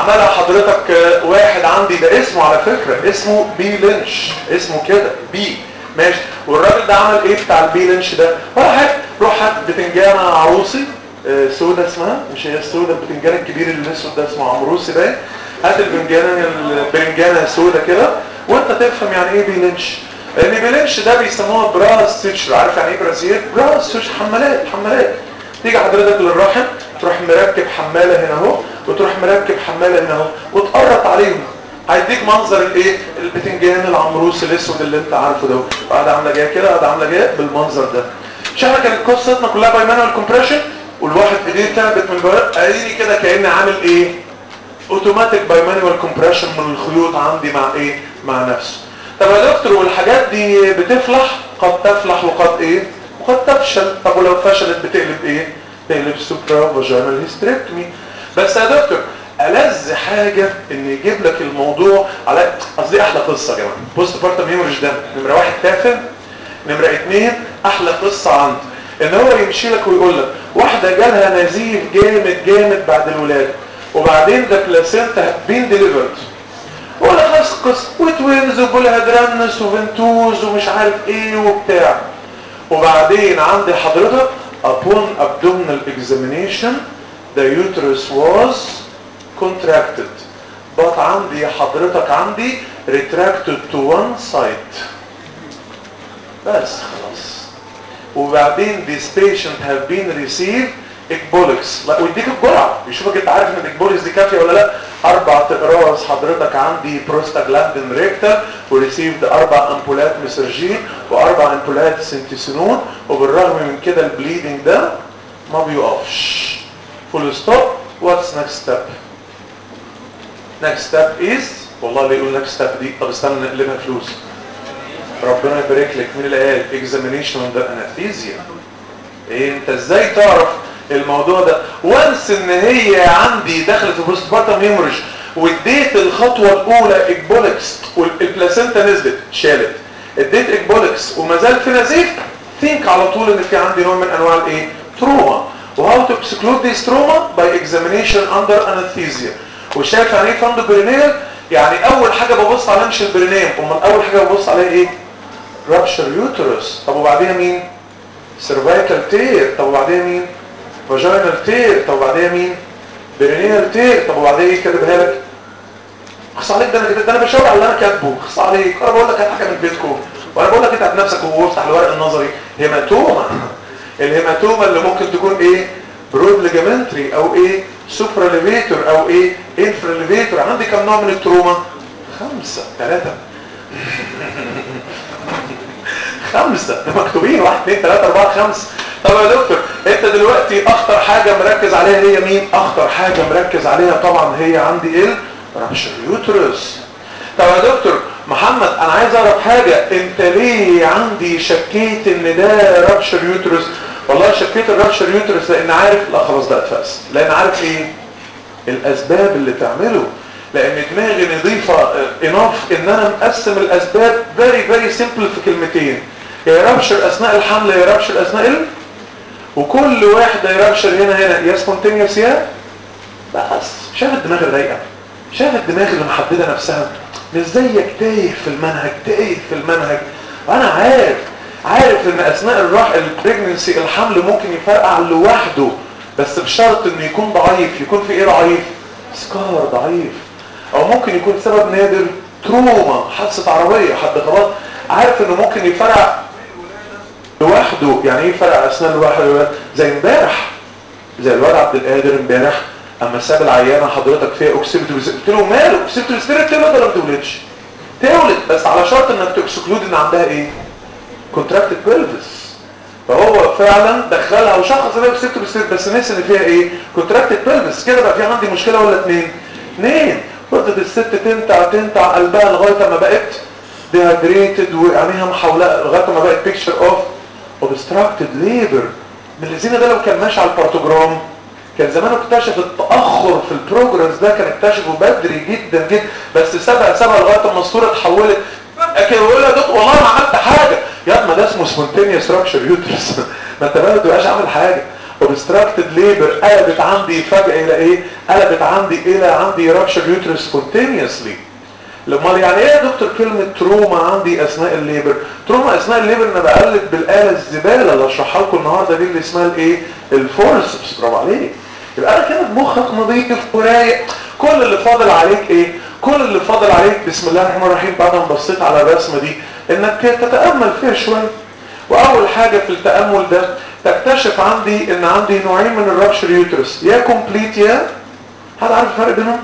عملها حضرتك آه، واحد عندي ده اسمه على فكرة اسمه بي لينش اسمه كده بي ماشي والراجل ده عمل ايه بتاع البي لينش ده ولا حاجه روح هات بتنجانه عروسي آه، سودا اسمها مش هي السودا البتنجان الكبير اللي الاسود ده اسمه عمروسي باين هات البنجانه البنجانه سودا كده وانت تفهم يعني ايه بي لينش لان بي لينش ده بيسموها براس ستيتشر عارف يعني ايه برازيل براس ستيتشر حمالات حمالات تيجي حضرتك للرحم تروح مركب حماله هنا اهو وتروح مركب حماله هنا اهو وتقرط عليهم هيديك منظر الايه البتنجان العمروس الاسود اللي انت عارفه ده قاعده عامله جايه كده قاعده عامله جايه بالمنظر ده مش احنا كانت قصتنا كلها باي مانوال كومبريشن والواحد ايديه تعبت من البياض اديني كده كاني عامل ايه اوتوماتيك باي مانوال كومبريشن من الخيوط عندي مع ايه مع نفسه طب يا دكتور والحاجات دي بتفلح قد تفلح وقد ايه وقد تفشل طب ولو فشلت بتقلب ايه تقلب سوبرا فاجينال هيستريكتومي بس يا دكتور ألذ حاجة ان يجيب لك الموضوع على قصدي احلى قصة يا جماعة بوست بارتم هيموريج ده نمرة واحد تافه نمرة اتنين احلى قصة عنده ان هو يمشي لك ويقول لك واحدة جالها نزيف جامد جامد بعد الولادة وبعدين ده بلاسينتا بين ديليفرد ولا خلاص قصة وتوينز وبولهادرانس وفنتوز ومش عارف ايه وبتاع وبعدين عندي حضرتك upon abdominal examination the uterus was contracted but عندي حضرتك عندي retracted to one side بس خلاص وبعدين this patient have been received اكبولكس لا ويديك الجرعه يشوفك انت عارف ان الاكبولكس دي كافيه ولا لا اربع اقراص حضرتك عندي بروستاجلاندين ريكتال وريسيفد اربع امبولات مسرجين واربع امبولات سنتيسينون وبالرغم من كده البليدنج ده ما بيقفش فول ستوب واتس نكست ستيب نكست ستيب از والله اللي يقول نكست ستيب دي طب استنى نقلبها فلوس ربنا يبارك لك مين اللي قال اكزامينيشن اون ذا انستيزيا إيه انت ازاي تعرف الموضوع ده وانس ان هي عندي دخلت في بوست بارتم هيموريج واديت الخطوه الاولى اكبولكس والبلاسينتا نزلت شالت اديت اكبولكس وما زال في نزيف ثينك على طول ان في عندي نوع من انواع الايه تروما وهاو تو اكسكلود ذيس تروما باي اكزامينيشن اندر انستيزيا وشايف يعني ايه فند برينيال يعني اول حاجه ببص عليها مش البرينيم امال اول حاجه ببص عليها ايه رابشر يوترس طب وبعدين مين سيرفايكال تير طب وبعدين مين فاجينال تير طب وبعدين مين برينيال تير طب وبعدين ايه كاتبها لك خص عليك ده انا كده ده انا بشاور على اللي انا كاتبه خص عليك انا بقول لك هات حاجه من بيتكم وانا بقول لك اتعب نفسك وافتح الورق النظري هيماتوما الهيماتوما اللي ممكن تكون ايه برود ليجامنتري او ايه سوبرا ليفيتور او ايه انفرا ليفيتور عندي كم نوع من التروما خمسة ثلاثة خمسة ده مكتوبين واحد اثنين ثلاثة أربعة خمسة طب يا دكتور انت دلوقتي اخطر حاجة مركز عليها هي مين اخطر حاجة مركز عليها طبعا هي عندي ايه رابشر يوترس طب يا دكتور محمد انا عايز اعرف حاجة انت ليه عندي شكيت ان ده رابشر يوترس والله شكيت الرابشر يوترس لان عارف لا خلاص ده اتفقس لان عارف ايه الاسباب اللي تعمله لان دماغي نظيفة اناف ان انا مقسم الاسباب very very simple في كلمتين يا رابشر اثناء الحمل يا رابشر اثناء ال وكل واحدة يا رابشر هنا هنا يا سبونتينيوس يا بس شايف الدماغ الرايقة شايف الدماغ اللي محددة نفسها مش زيك تايه في المنهج تايه في المنهج وانا عارف عارف ان اثناء الراح البريجننسي الحمل ممكن يفرقع لوحده بس بشرط انه يكون ضعيف يكون في ايه ضعيف سكار ضعيف او ممكن يكون سبب نادر تروما حادثه عربيه حد خلاص عارف انه ممكن يفرقع لوحده يعني ايه فرقع اثناء الواحد زي امبارح زي الواد عبد القادر امبارح اما ساب العيانه حضرتك فيها اوكسيبيتو قلت له ماله اوكسيبيتو ستيريت تولد ولا ما تولدش تولد بس على شرط انك تكسكلود ان عندها ايه كونتراكتد بيلفس فهو فعلا دخلها وشخص ان هي اوكسيبيتو ستيريت بس نسي ان فيها ايه كونتراكتد بيلفس كده بقى في عندي مشكله ولا اتنين اتنين فضلت الست تنتع تنتع قلبها لغايه ما بقت ديهايدريتد وعينيها محوله لغايه ما بقت بيكتشر اوف اوبستراكتد ليبر من الذين ده لو كان ماشي على البارتوجرام كان زمانه اكتشف التأخر في البروجرامز ده كان اكتشفه بدري جدا جدا بس سبق سبق لغايه ما الصوره اتحولت كان يقول لها دكتور والله انا عملت حاجه يا ما ده اسمه سبونتينيوس رابشر يوترس ما انت بقى ما تبقاش عامل حاجه اوبستراكتد ليبر قلبت عندي فجاه الى ايه قلبت عندي الى عندي رابشر يوترس سبونتينيوسلي امال يعني ايه يا دكتور كلمه تروما عندي اثناء الليبر تروما اثناء الليبر انا بقلب بالاله الزباله اللي اشرحها لكم النهارده دي اللي اسمها الايه الفورسبس برافو عليك يبقى انا كده مخك نظيف ورايق كل اللي فاضل عليك ايه كل اللي فاضل عليك بسم الله الرحمن الرحيم بعد ما بصيت على الرسمه دي انك تتامل فيها شويه واول حاجه في التامل ده تكتشف عندي ان عندي نوعين من الرابشر يوترس يا كومبليت يا حد عارف الفرق بينهم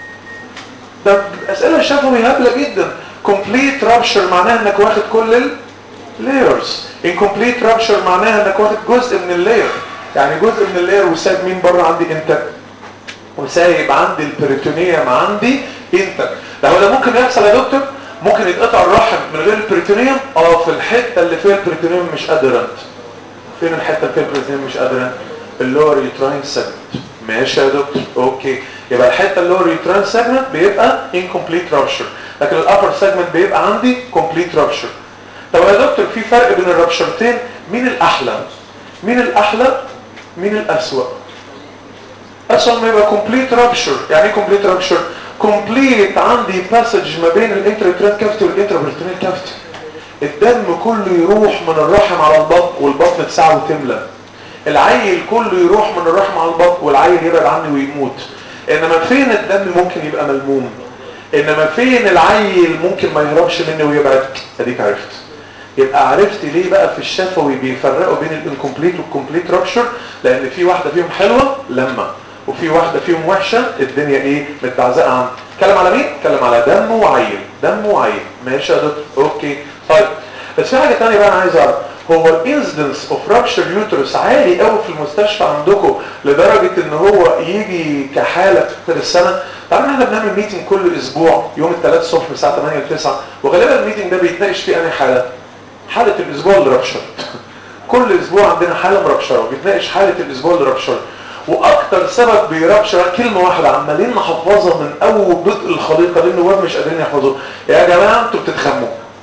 ده اسئله شفوي هبله جدا كومبليت رابشر معناها انك واخد كل اللايرز انكومبليت رابشر معناها انك واخد جزء من اللاير يعني جزء من اللاير وسايب مين بره عندي انت وسايب عندي البريتونيوم عندي انت ده هو ده ممكن يحصل يا دكتور ممكن يتقطع الرحم من غير البريتونيوم اه في الحته اللي فيها البريتونيوم مش ادرنت فين الحته اللي فيها البريتونيوم مش ادرنت اللور يوتراين سيجمنت ماشي يا دكتور اوكي يبقى الحته اللور يوتراين سيجمنت بيبقى incomplete rupture لكن الابر سيجمنت بيبقى عندي complete rupture طب يا دكتور في فرق بين الرابشرتين مين الاحلى مين الاحلى مين الاسوأ اسوأ ما يبقى complete rupture يعني ايه complete rupture complete عندي passage ما بين الانترترات كافتي والانتربريتونيال كافتي الدم كله يروح من الرحم على البطن والبطن تسعه وتملى العيل كله يروح من الرحم على البطن والعيل يبعد عني ويموت انما فين الدم ممكن يبقى ملموم انما فين العيل ممكن ما يهربش مني ويبعد اديك عرفت يبقى عرفت ليه بقى في الشفوي بيفرقوا بين الانكمبليت والكمبليت رابشر لان في واحده فيهم حلوه لما وفي واحده فيهم وحشه الدنيا ايه متعزقه عنها اتكلم على مين اتكلم على دم وعيل دم وعيل ماشي يا دكتور اوكي طيب بس في حاجه ثانيه بقى انا عايز اعرف هو الانسيدنس اوف رابشر يوترس عالي قوي في المستشفى عندكم لدرجه ان هو يجي كحاله في السنه طبعا احنا بنعمل ميتنج كل اسبوع يوم الثلاث الصبح من الساعه 8 ل 9 وغالبا الميتنج ده بيتناقش فيه انهي حاله حاله الاسبوع اللي رابشر كل اسبوع عندنا حاله مرابشره وبيتناقش حاله الاسبوع اللي رابشر واكتر سبب بيرابشر كلمه واحده عمالين نحفظها من اول بدء الخليقه لان الواد مش قادرين يحفظوها يا جماعه انتوا بتتخموا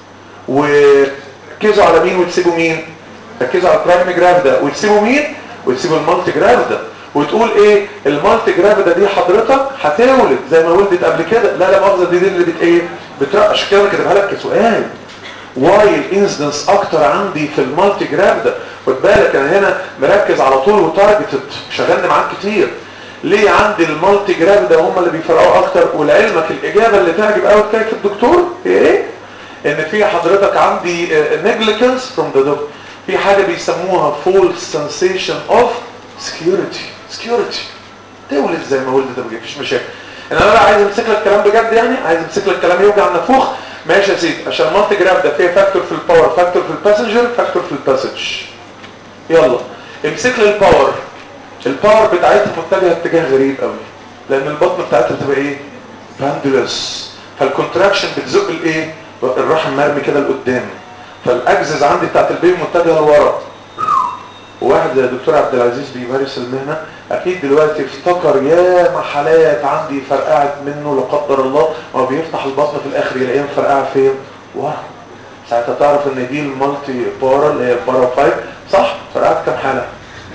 وركزوا على مين وتسيبوا مين ركزوا على البرايم جرافيدا وتسيبوا مين وتسيبوا المالتي جرافيدا وتقول ايه المالتي جرافيدا دي حضرتك هتولد زي ما ولدت قبل كده لا لا مؤاخذه دي, دي اللي بت ايه بترقش كده كاتبها لك كسؤال واي الانسيدنس اكتر عندي في المالتي جرافيدا خد بالك انا هنا مركز على طول وتارجتد شغلني معاك كتير ليه عندي المالتي جرافيدا هم اللي بيفرقوا اكتر ولعلمك الاجابه اللي تعجب قوي كيف الدكتور هي ايه ان في حضرتك عندي negligence from the doctor في حاجه بيسموها false sensation of security security تولد زي ما ولدت ما فيش مشاكل ان انا بقى عايز امسك لك الكلام بجد يعني عايز امسك لك الكلام يوجع النافوخ ماشي يا سيدي عشان المالتي جراف ده فيها فاكتور في الباور فاكتور في الباسنجر فاكتور في الباسج يلا امسك لي الباور الباور بتاعتها متجهه اتجاه غريب قوي لان البطن بتاعتها بتبقى ايه باندولس فالكونتراكشن بتزق الايه الرحم مرمي كده لقدام فالاجزز عندي بتاعت البيبي متجهه لورا وواحد زي الدكتور عبد العزيز بيمارس المهنه اكيد دلوقتي افتكر يا حالات عندي فرقعت منه لا قدر الله هو بيفتح البطن في الاخر يلاقيها مفرقعه فين ورا ساعتها تعرف ان دي المالتي بارا اللي هي البارا 5 صح فرقعت كام حاله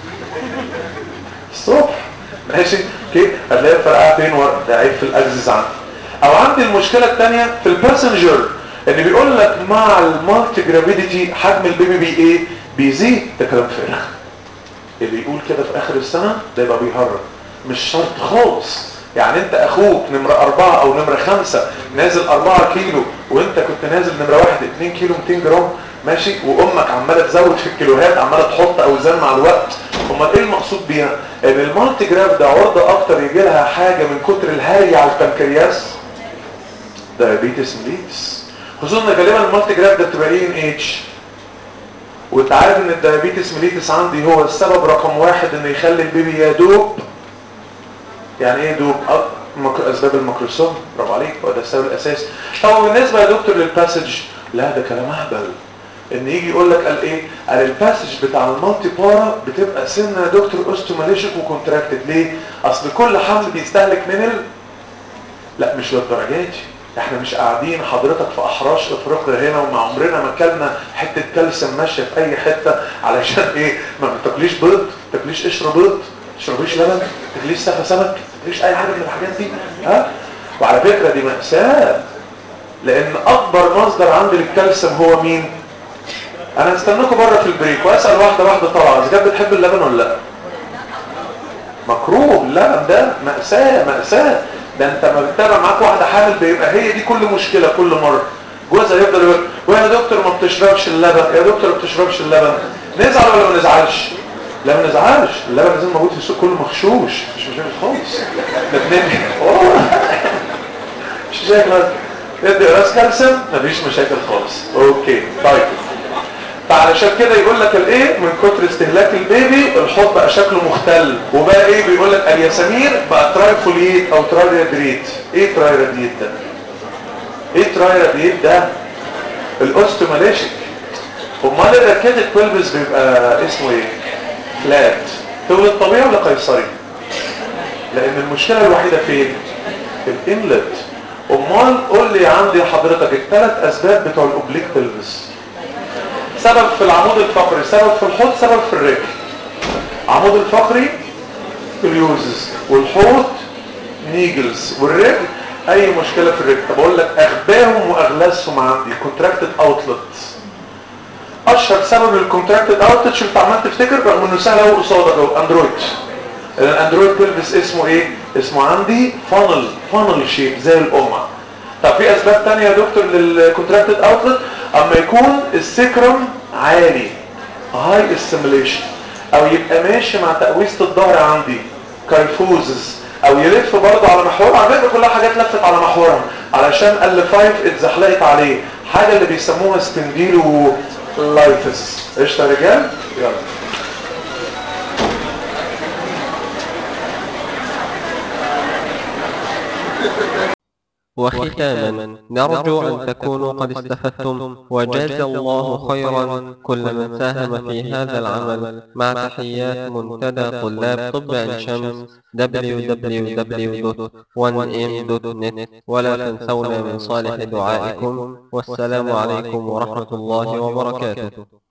الصبح ماشي اوكي هتلاقي الفرقعه فين ورا ده عيب في الاجزز عندي او عندي المشكله الثانيه في الباسنجر اللي بيقول لك مع المالتي جرافيديتي حجم البيبي بي ايه بيزيد ده كلام فارغ اللي يقول كده في اخر السنه ده يبقى بيهرب مش شرط خالص يعني انت اخوك نمرة اربعة او نمرة خمسة نازل اربعة كيلو وانت كنت نازل نمرة واحد اتنين كيلو 200 جرام ماشي وامك عمالة تزود في الكيلوهات عمالة تحط اوزان مع الوقت امال ايه المقصود بيها ان المالتي جراف ده عرضة اكتر يجي لها حاجة من كتر الهري على البنكرياس دايابيتس ميليتس خصوصا ان غالبا المالتي جراف ده بتبقى ايه ان اتش وانت عارف ان الدايابيتس ميليتس عندي هو السبب رقم واحد ان يخلي البيبي يدوب يعني ايه دوب اسباب الميكروسوم برافو عليك هو ده السبب الاساسي طب بالنسبه يا دكتور للباسج لا ده كلام اهبل ان يجي يقول لك قال ايه قال الباسج بتاع المالتي بارا بتبقى سنه يا دكتور اوستوماليشيك وكونتراكتد ليه اصل كل حمل بيستهلك من ال لا مش للدرجات احنا مش قاعدين حضرتك في احراش افريقيا هنا وما عمرنا ما كلنا حته كالسيوم ماشيه في اي حته علشان ايه ما بتاكليش بيض تاكليش قشر بيض تشربيش لبن تاكليش سفه سمك تاكليش اي حاجه من الحاجات دي ها وعلى فكره دي مأساة لان اكبر مصدر عندي للكالسيوم هو مين انا هستناكم بره في البريك واسال واحده واحده طبعا اذا كانت بتحب اللبن ولا لا مكروه اللبن ده مأساة مأساة ده انت ما بتتابع معاك واحده حامل بيبقى هي دي كل مشكله كل مره جوزها يفضل يقول ويا دكتور ما بتشربش اللبن يا دكتور ما بتشربش اللبن نزعل ولا ما نزعلش لا ما نزعلش اللبن لازم موجود في السوق كله مغشوش مش مشاكل خالص الاثنين مش مشاكل ادي راس كالسيوم مفيش مشاكل خالص اوكي طيب فعلشان كده يقول لك الايه من كتر استهلاك البيبي الحوض بقى شكله مختل وبقى ايه بيقول لك الياسمين بقى ترايفوليت او ترايرادريت ايه ترايرادريت ده ايه ترايرادريت ده الاوستوماليشيك امال الراكيتك بلبس بيبقى اسمه ايه فلات تولد طبيعي ولا قيصري لان المشكله الوحيده فين الانلت امال قول لي عندي حضرتك الثلاث اسباب بتوع الاوبليك بلبس سبب في العمود الفقري سبب في الحوض سبب في الرجل عمود الفقري كليوزس والحوض نيجلز والرجل اي مشكلة في الرجل طب اقول لك اغباهم واغلسهم عندي كونتراكتد اوتلت اشهر سبب الكونتراكتد اوتلت شو انت عمال تفتكر رغم انه سهل قوي قصادك اهو اندرويد الاندرويد بيلبس اسمه ايه اسمه عندي فانل فانل شيب زي القمع طب في اسباب تانية يا دكتور للكونتراكتد اوتلت اما يكون السكرم عالي هاي استيميليشن او يبقى ماشي مع تقويسة الظهر عندي كايفوزز او يلف برضه على محور على فكره كلها حاجات لفت على محورها علشان ال 5 اتزحلقت عليه حاجه اللي بيسموها سبنديلو لايفس قشطه يا رجال يلا وختاما نرجو أن تكونوا قد استفدتم وجاز الله خيرا كل من ساهم في هذا العمل مع تحيات منتدى طلاب طب عين شمس www.1m.net ولا تنسونا من صالح دعائكم والسلام عليكم ورحمة الله وبركاته